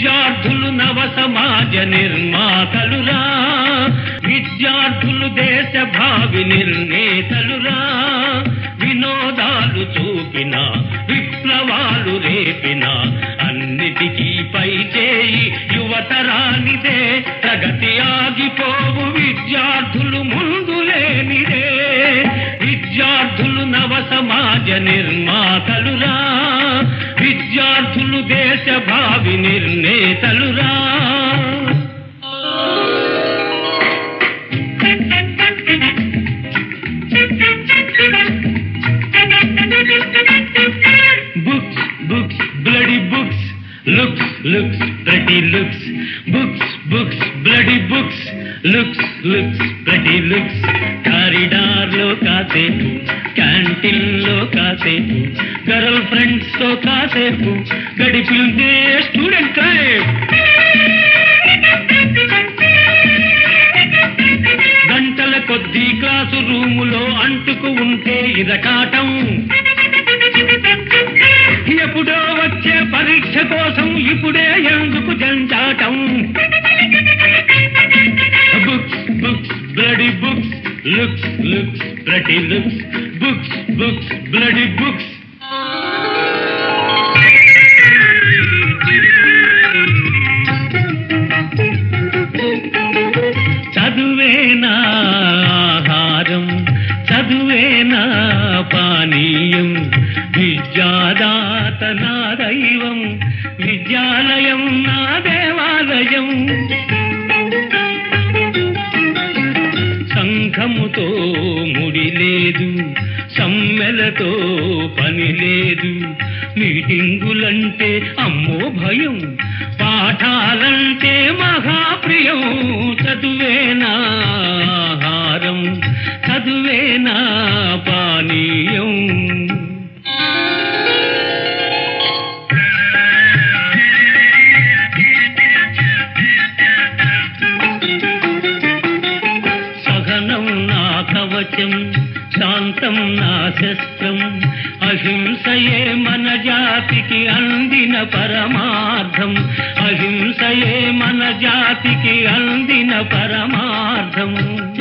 విద్యార్థులు నవ సమాజ నిర్మాతలురా విద్యార్థులు దేశ భావి నిర్ణేతలురా వినోదాలు చూపిన విప్లవాలు రేపిన అన్నిటికీ పై చేయి యువతరానిదే ప్రగతి ఆగిపోవు విద్యార్థులు ముందు లేనిదే విద్యార్థులు నవ సమాజ నిర్మాతలురా విద్యార్థులు దేశ భావి నిర్ణేతలురా books, books, bloody books, looks, looks, pretty looks, books, books, bloody books, looks, looks, pretty looks, corridor లో కాసేపు క్యాంటీన్ లో కాసేపు గర్ల్ ఫ్రెండ్స్ తో కాసేపు గడిపితే స్టూడెంట్ లైఫ్ గంటల కొద్దీ క్లాసు రూములో అంటుకు ఉంటే ఇరకాటం ఎప్పుడో వచ్చే పరీక్ష కోసం ఇప్పుడే ఎందుకు జంచాటం books books bloody books looks looks ప్రతి looks books books bloody books చదువేనా ఆహారం చదువేనా పానీయం విద్యాదాత నా దైవం విద్యాలయం నా దేవాలయం సంఘముతో ముడి లేదు సమ్మెలతో పని లేదు మీటింగులంటే అమ్మో భయం పాఠాలంటే మహాప్రియం చదువేనా ఆహారం చదువేనా పానీయం సహనం నా కవచం శాంతం నా శస్త్రం అహింసయే మన జాతికి అందిన పరమార్థం అహింసయే మన జాతికి అందిన పరమార్థం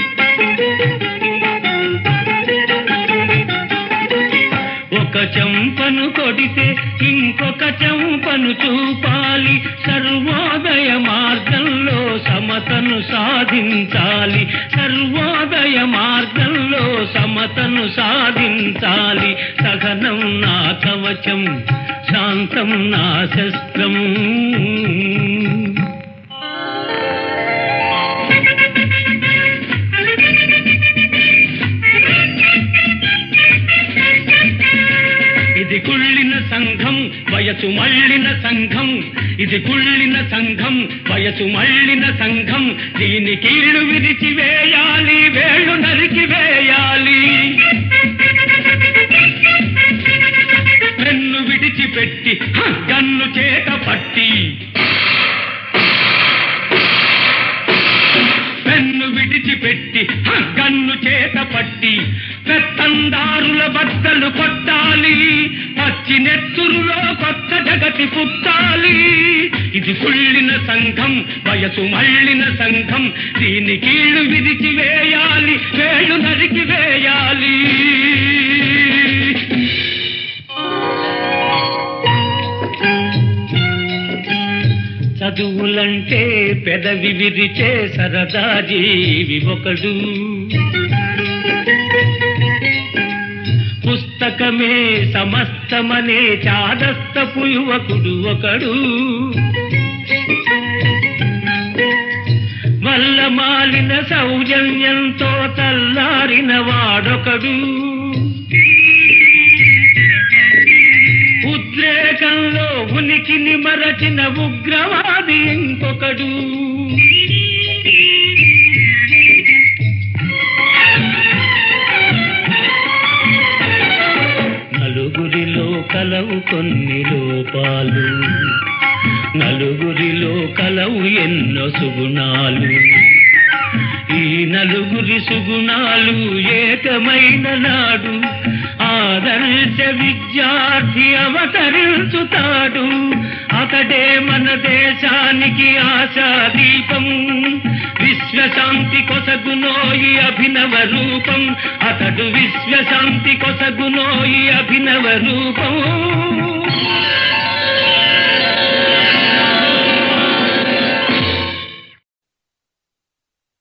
ఒక చెంపను కొడితే ఇంకొక చెంపను చూపాలి సర్వోదయ మార్గంలో సమతను సాధించాలి సర్వోదయ మార్గంలో సమతను సాధించాలి సహనం నా కవచం శాంతం నా శస్త్రం ఇది కుళ్ళిన సంఘం వయసు మళ్ళిన సంఘం ఇది కుళ్ళిన సంఘం వయసు మళ్ళిన సంఘం దీని కీళ్ళు విరిచి వేయాలి వేళ్ళు నరికి వేయాలి పెన్ను విడిచిపెట్టి హ, గన్ను చేత పట్టి పెన్ను విడిచిపెట్టి హ, గన్ను చేత పట్టి పెత్తందారుల బద్దలు కొట్టాలి పచ్చి నెత్తురులో కొత్త జగతి పుట్టాలి ఇది కుళ్ళిన సంఘం వయసు మళ్ళిన సంఘం దీని కీళ్ళు విరిచి వేయాలి వేళ్ళు నరికి వేయాలి చదువులంటే పెదవి విరిచే సరదా జీవి ఒకడు పుస్తకమే సమస్తమనే చాదస్తపు యువకుడు ఒకడు వల్ల మాలిన సౌజన్యంతో తల్లారిన వాడొకడు ఉద్రేకంలో ఉనికిని మరచిన ఉగ్రవాది ఇంకొకడు నలుగురిలో కలవు కొన్ని లోపాలు నలుగురిలో కలవు ఎన్నో సుగుణాలు ఈ నలుగురి సుగుణాలు ఏకమైన నాడు ఆ ఆదర్శ విద్యార్థి అవతరించుతాడు అతడే మన దేశానికి ఆశాదీపం విశ్వశాంతి కొసగునోయి అభినవ రూపం అతడు విశ్వశాంతి కొసగునోయి అభినవ రూపం